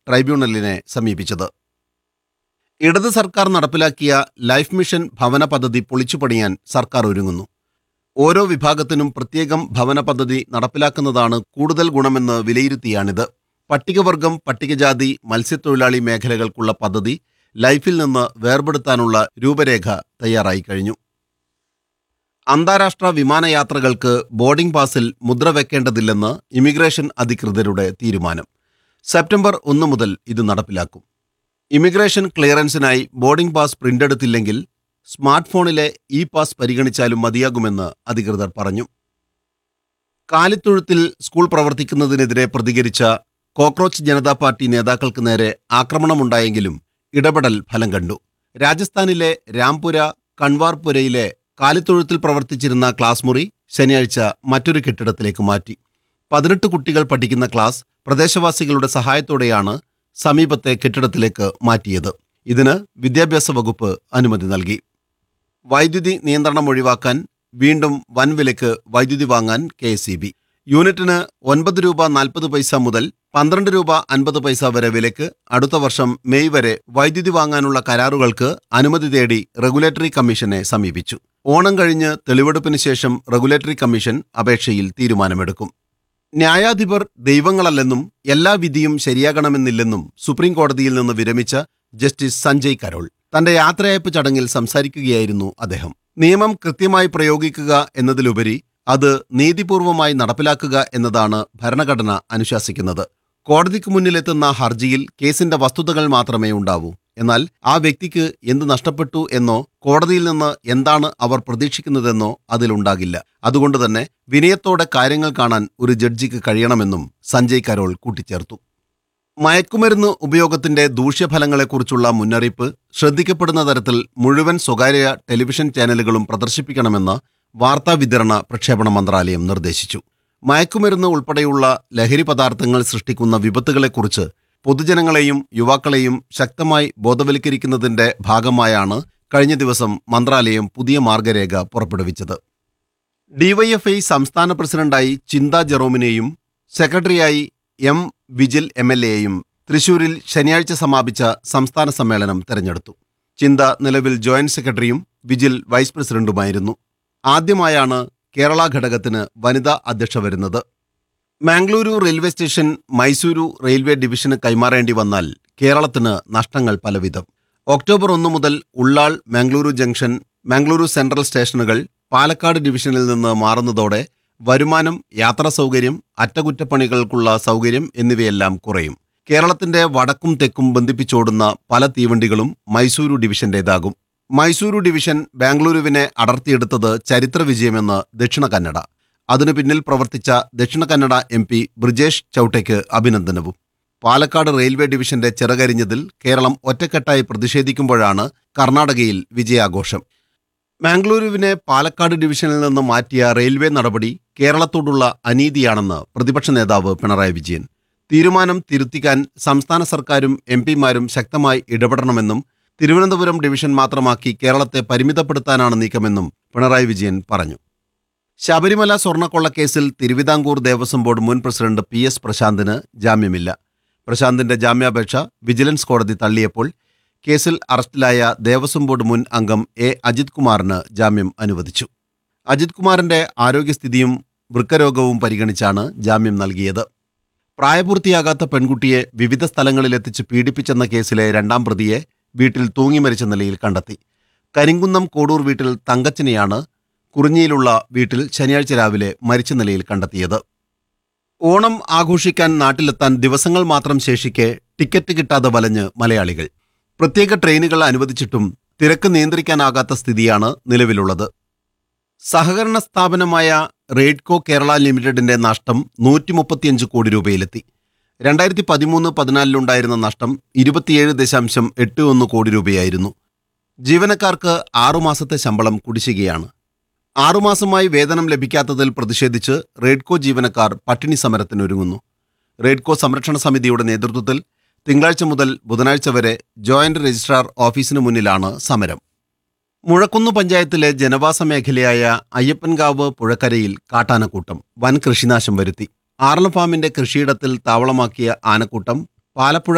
ട്രൈബ്യൂണലിനെ സമീപിച്ചത് ഇടത് സർക്കാർ നടപ്പിലാക്കിയ ലൈഫ് മിഷൻ ഭവന പദ്ധതി പൊളിച്ചുപണിയാൻ സർക്കാർ ഒരുങ്ങുന്നു ഓരോ വിഭാഗത്തിനും പ്രത്യേകം ഭവന പദ്ധതി നടപ്പിലാക്കുന്നതാണ് കൂടുതൽ ഗുണമെന്ന് വിലയിരുത്തിയാണിത് പട്ടികവർഗം പട്ടികജാതി മത്സ്യത്തൊഴിലാളി മേഖലകൾക്കുള്ള പദ്ധതി ലൈഫിൽ നിന്ന് വേർപെടുത്താനുള്ള രൂപരേഖ തയ്യാറായി കഴിഞ്ഞു അന്താരാഷ്ട്ര വിമാനയാത്രകൾക്ക് ബോർഡിംഗ് പാസിൽ മുദ്ര വെക്കേണ്ടതില്ലെന്ന് ഇമിഗ്രേഷൻ അധികൃതരുടെ തീരുമാനം സെപ്റ്റംബർ ഒന്ന് മുതൽ ഇത് നടപ്പിലാക്കും ഇമിഗ്രേഷൻ ക്ലിയറൻസിനായി ബോർഡിംഗ് പാസ് പ്രിന്റ് എടുത്തില്ലെങ്കിൽ സ്മാർട്ട് ഫോണിലെ ഇ പാസ് പരിഗണിച്ചാലും മതിയാകുമെന്ന് അധികൃതർ പറഞ്ഞു കാലിത്തൊഴുത്തിൽ സ്കൂൾ പ്രവർത്തിക്കുന്നതിനെതിരെ പ്രതികരിച്ച കോക്രോച്ച് ജനതാ പാർട്ടി നേതാക്കൾക്ക് നേരെ ആക്രമണമുണ്ടായെങ്കിലും ഇടപെടൽ ഫലം കണ്ടു രാജസ്ഥാനിലെ രാംപുര കൺവാർപുരയിലെ കാലിത്തൊഴുത്തിൽ പ്രവർത്തിച്ചിരുന്ന ക്ലാസ് മുറി ശനിയാഴ്ച മറ്റൊരു കെട്ടിടത്തിലേക്ക് മാറ്റി പതിനെട്ട് കുട്ടികൾ പഠിക്കുന്ന ക്ലാസ് പ്രദേശവാസികളുടെ സഹായത്തോടെയാണ് സമീപത്തെ കെട്ടിടത്തിലേക്ക് മാറ്റിയത് ഇതിന് വിദ്യാഭ്യാസ വകുപ്പ് അനുമതി നൽകി വൈദ്യുതി നിയന്ത്രണം ഒഴിവാക്കാൻ വീണ്ടും വൻവിലയ്ക്ക് വൈദ്യുതി വാങ്ങാൻ കെ യൂണിറ്റിന് ഒൻപത് രൂപ നാൽപ്പത് പൈസ മുതൽ പന്ത്രണ്ട് രൂപ അൻപത് പൈസ വരെ വിലയ്ക്ക് അടുത്ത വർഷം മെയ് വരെ വൈദ്യുതി വാങ്ങാനുള്ള കരാറുകൾക്ക് അനുമതി തേടി റെഗുലേറ്ററി കമ്മീഷനെ സമീപിച്ചു ഓണം കഴിഞ്ഞ് തെളിവെടുപ്പിന് ശേഷം റെഗുലേറ്ററി കമ്മീഷൻ അപേക്ഷയിൽ തീരുമാനമെടുക്കും ന്യായാധിപർ ദൈവങ്ങളല്ലെന്നും എല്ലാ വിധിയും ശരിയാകണമെന്നില്ലെന്നും സുപ്രീം കോടതിയിൽ നിന്ന് വിരമിച്ച ജസ്റ്റിസ് സഞ്ജയ് കരോൾ തന്റെ യാത്രയയപ്പ് ചടങ്ങിൽ സംസാരിക്കുകയായിരുന്നു അദ്ദേഹം നിയമം കൃത്യമായി പ്രയോഗിക്കുക എന്നതിലുപരി അത് നീതിപൂർവമായി നടപ്പിലാക്കുക എന്നതാണ് ഭരണഘടന അനുശാസിക്കുന്നത് കോടതിക്ക് മുന്നിലെത്തുന്ന ഹർജിയിൽ കേസിന്റെ വസ്തുതകൾ മാത്രമേ ഉണ്ടാവൂ എന്നാൽ ആ വ്യക്തിക്ക് എന്ത് നഷ്ടപ്പെട്ടു എന്നോ കോടതിയിൽ നിന്ന് എന്താണ് അവർ പ്രതീക്ഷിക്കുന്നതെന്നോ അതിലുണ്ടാകില്ല അതുകൊണ്ട് തന്നെ വിനയത്തോടെ കാര്യങ്ങൾ കാണാൻ ഒരു ജഡ്ജിക്ക് കഴിയണമെന്നും സഞ്ജയ് കരോൾ കൂട്ടിച്ചേർത്തു മയക്കുമരുന്ന് ഉപയോഗത്തിന്റെ ദൂഷ്യഫലങ്ങളെക്കുറിച്ചുള്ള മുന്നറിയിപ്പ് ശ്രദ്ധിക്കപ്പെടുന്ന തരത്തിൽ മുഴുവൻ സ്വകാര്യ ടെലിവിഷൻ ചാനലുകളും പ്രദർശിപ്പിക്കണമെന്ന് വാർത്താ വിതരണ പ്രക്ഷേപണ മന്ത്രാലയം നിർദ്ദേശിച്ചു മയക്കുമരുന്ന് ഉൾപ്പെടെയുള്ള ലഹരി പദാർത്ഥങ്ങൾ സൃഷ്ടിക്കുന്ന വിപത്തുകളെക്കുറിച്ച് പൊതുജനങ്ങളെയും യുവാക്കളെയും ശക്തമായി ബോധവൽക്കരിക്കുന്നതിന്റെ ഭാഗമായാണ് കഴിഞ്ഞ ദിവസം മന്ത്രാലയം പുതിയ മാർഗരേഖ പുറപ്പെടുവിച്ചത് ഡിവൈഎഫ്ഐ സംസ്ഥാന പ്രസിഡന്റായി ചിന്ത ജെറോമിനെയും സെക്രട്ടറിയായി എം വിജിൽ എം എൽ എയും തൃശൂരിൽ ശനിയാഴ്ച സമാപിച്ച സംസ്ഥാന സമ്മേളനം തെരഞ്ഞെടുത്തു ചിന്ത നിലവിൽ ജോയിന്റ് സെക്രട്ടറിയും വിജിൽ വൈസ് പ്രസിഡന്റുമായിരുന്നു ആദ്യമായാണ് കേരള ഘടകത്തിന് വനിതാ അധ്യക്ഷ വരുന്നത് Mangaluru railway station Mysuru railway ഡിവിഷന് കൈമാറേണ്ടി വന്നാൽ കേരളത്തിന് നഷ്ടങ്ങൾ പലവിധം ഒക്ടോബർ ഒന്ന് മുതൽ ഉള്ളാൾ മാംഗ്ലൂരു ജംഗ്ഷൻ മാംഗ്ലൂരു സെൻട്രൽ സ്റ്റേഷനുകൾ പാലക്കാട് ഡിവിഷനിൽ നിന്ന് മാറുന്നതോടെ വരുമാനം യാത്രാ സൗകര്യം അറ്റകുറ്റപ്പണികൾക്കുള്ള സൗകര്യം എന്നിവയെല്ലാം കുറയും കേരളത്തിന്റെ വടക്കും തെക്കും ബന്ധിപ്പിച്ചോടുന്ന പല തീവണ്ടികളും മൈസൂരു ഡിവിഷന്റേതാകും മൈസൂരു ഡിവിഷൻ ബാംഗ്ലൂരുവിനെ അടർത്തിയെടുത്തത് ചരിത്ര വിജയമെന്ന് ദക്ഷിണ കന്നഡ അതിനു പിന്നിൽ പ്രവർത്തിച്ച ദക്ഷിണ കന്നഡ എം പി ബ്രിജേഷ് ചൌട്ടയ്ക്ക് അഭിനന്ദനവും പാലക്കാട് റെയിൽവേ ഡിവിഷന്റെ ചിറകരിഞ്ഞതിൽ കേരളം ഒറ്റക്കെട്ടായി പ്രതിഷേധിക്കുമ്പോഴാണ് കർണാടകയിൽ വിജയാഘോഷം മാംഗ്ലൂരുവിനെ പാലക്കാട് ഡിവിഷനിൽ നിന്ന് മാറ്റിയ റെയിൽവേ നടപടി കേരളത്തോടുള്ള അനീതിയാണെന്ന് പ്രതിപക്ഷ നേതാവ് പിണറായി വിജയൻ തീരുമാനം തിരുത്തിക്കാൻ സംസ്ഥാന സർക്കാരും എം പിമാരും ശക്തമായി ഇടപെടണമെന്നും തിരുവനന്തപുരം ഡിവിഷൻ മാത്രമാക്കി കേരളത്തെ പരിമിതപ്പെടുത്താനാണ് നീക്കമെന്നും പിണറായി വിജയൻ പറഞ്ഞു ശബരിമല സ്വർണ്ണക്കൊള്ളക്കേസിൽ തിരുവിതാംകൂർ ദേവസ്വം ബോർഡ് മുൻ പ്രസിഡന്റ് പി എസ് പ്രശാന്തിന് ജാമ്യമില്ല പ്രശാന്തിന്റെ ജാമ്യാപേക്ഷ വിജിലൻസ് കോടതി തള്ളിയപ്പോൾ കേസിൽ അറസ്റ്റിലായ ദേവസ്വം ബോർഡ് മുൻ അംഗം എ അജിത് കുമാറിന് ജാമ്യം അനുവദിച്ചു അജിത് കുമാറിന്റെ ആരോഗ്യസ്ഥിതിയും വൃക്കരോഗവും പരിഗണിച്ചാണ് ജാമ്യം നൽകിയത് പ്രായപൂർത്തിയാകാത്ത പെൺകുട്ടിയെ വിവിധ സ്ഥലങ്ങളിലെത്തിച്ച് പീഡിപ്പിച്ചെന്ന കേസിലെ രണ്ടാം പ്രതിയെ വീട്ടിൽ തൂങ്ങി മരിച്ച നിലയിൽ കണ്ടെത്തി കരിങ്കുന്നം കോടൂർ വീട്ടിൽ തങ്കച്ചനെയാണ് കുറിഞ്ഞിയിലുള്ള വീട്ടിൽ ശനിയാഴ്ച രാവിലെ മരിച്ച നിലയിൽ കണ്ടെത്തിയത് ഓണം ആഘോഷിക്കാൻ നാട്ടിലെത്താൻ ദിവസങ്ങൾ മാത്രം ശേഷിക്കെ ടിക്കറ്റ് കിട്ടാതെ വലഞ്ഞ് മലയാളികൾ പ്രത്യേക ട്രെയിനുകൾ അനുവദിച്ചിട്ടും തിരക്ക് നിയന്ത്രിക്കാനാകാത്ത സ്ഥിതിയാണ് നിലവിലുള്ളത് സഹകരണ സ്ഥാപനമായ റെയ്ഡ്കോ കേരള ലിമിറ്റഡിന്റെ നഷ്ടം നൂറ്റി മുപ്പത്തിയഞ്ച് കോടി രൂപയിലെത്തി രണ്ടായിരത്തി പതിമൂന്ന് പതിനാലിലുണ്ടായിരുന്ന നഷ്ടം ഇരുപത്തിയേഴ് ദശാംശം എട്ട് ഒന്ന് കോടി രൂപയായിരുന്നു ജീവനക്കാർക്ക് ആറുമാസത്തെ ശമ്പളം കുടിശ്ശികയാണ് ആറുമാസമായി വേതനം ലഭിക്കാത്തതിൽ പ്രതിഷേധിച്ച് റെയ്ഡ്കോ ജീവനക്കാർ പട്ടിണി സമരത്തിനൊരുങ്ങുന്നു റെയ്ഡ്കോ സംരക്ഷണ സമിതിയുടെ നേതൃത്വത്തിൽ തിങ്കളാഴ്ച മുതൽ ബുധനാഴ്ച വരെ ജോയിന്റ് രജിസ്ട്രാർ ഓഫീസിന് മുന്നിലാണ് സമരം മുഴക്കുന്ന് പഞ്ചായത്തിലെ ജനവാസ മേഖലയായ അയ്യപ്പൻകാവ് പുഴക്കരയിൽ കാട്ടാനക്കൂട്ടം വൻ കൃഷിനാശം വരുത്തി ആറളം ഫാമിന്റെ കൃഷിയിടത്തിൽ താവളമാക്കിയ ആനക്കൂട്ടം പാലപ്പുഴ